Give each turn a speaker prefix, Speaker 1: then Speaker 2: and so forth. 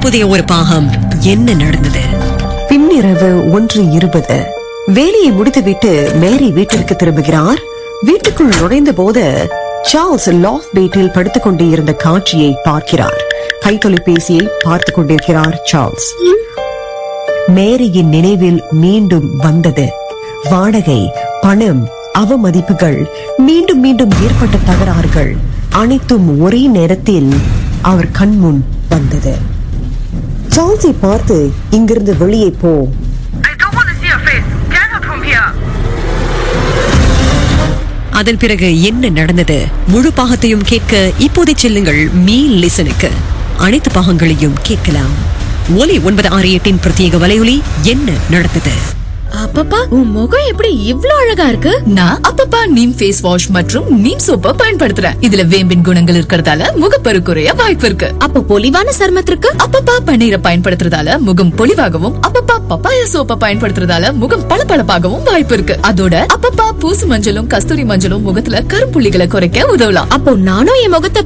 Speaker 1: புதிய ஒரு பாகம் என்ன நடந்தது
Speaker 2: பின்னிரவு ஒன்று இருபது வேலையை முடித்துவிட்டு மேரி வீட்டிற்கு திரும்புகிறார் வீட்டுக்குள் நுழைந்த போது சார்ல்ஸ் லாஃப் பேட்டில் படுத்துக் கொண்டே இருந்த காட்சியை பார்க்கிறார் கைத்தொலைபேசியை பார்த்துக் கொண்டிருக்கிறார் சார்ல்ஸ் மேரியின் நினைவில் மீண்டும் வந்தது வாடகை பணம் அவமதிப்புகள் மீண்டும் மீண்டும் ஏற்பட்ட தகராறுகள் அனைத்தும் ஒரே நேரத்தில் அவர் கண்முன் வந்தது சார்ல்ஸை பார்த்து இங்கிருந்து வெளியே போ
Speaker 3: I don't want to see your face. Get out from here.
Speaker 1: அதன் பிறகு என்ன நடந்தது முழு பாகத்தையும் கேட்க இப்போதே செல்லுங்கள் மீ லிசனுக்கு அனைத்து பாகங்களையும் கேட்கலாம் ஒலி ஒன்பது ஆறு எட்டின் பிரத்யேக வலையொலி என்ன நடந்தது
Speaker 4: அப்பப்பா உன் முகம் எப்படி இவ்ளோ அழகா இருக்கு
Speaker 5: நான் அப்பப்பா நீம் ஃபேஸ் வாஷ் மற்றும் நீம் சோப்பை பயன்படுத்துறேன் இதுல வேம்பின் குணங்கள் இருக்கறதால முகப்பரு குறைய வாய்ப்பு இருக்கு
Speaker 4: அப்ப பொலிவான சருமத்திற்கு
Speaker 5: அப்பப்பா பன்னீரை பயன்படுத்துறதால முகம் பொலிவாகவும் அப்பப்பா பப்பாயா சோப்பை பயன்படுத்துறதால முகம் பளபளப்பாகவும் வாய்ப்பு இருக்கு அதோட அப்பப்பா பூசு மஞ்சளும் கஸ்தூரி மஞ்சளும் முகத்துல கரும்புள்ளிகளை குறைக்க உதவலாம்
Speaker 4: அப்போ நானும் என் முகத்தை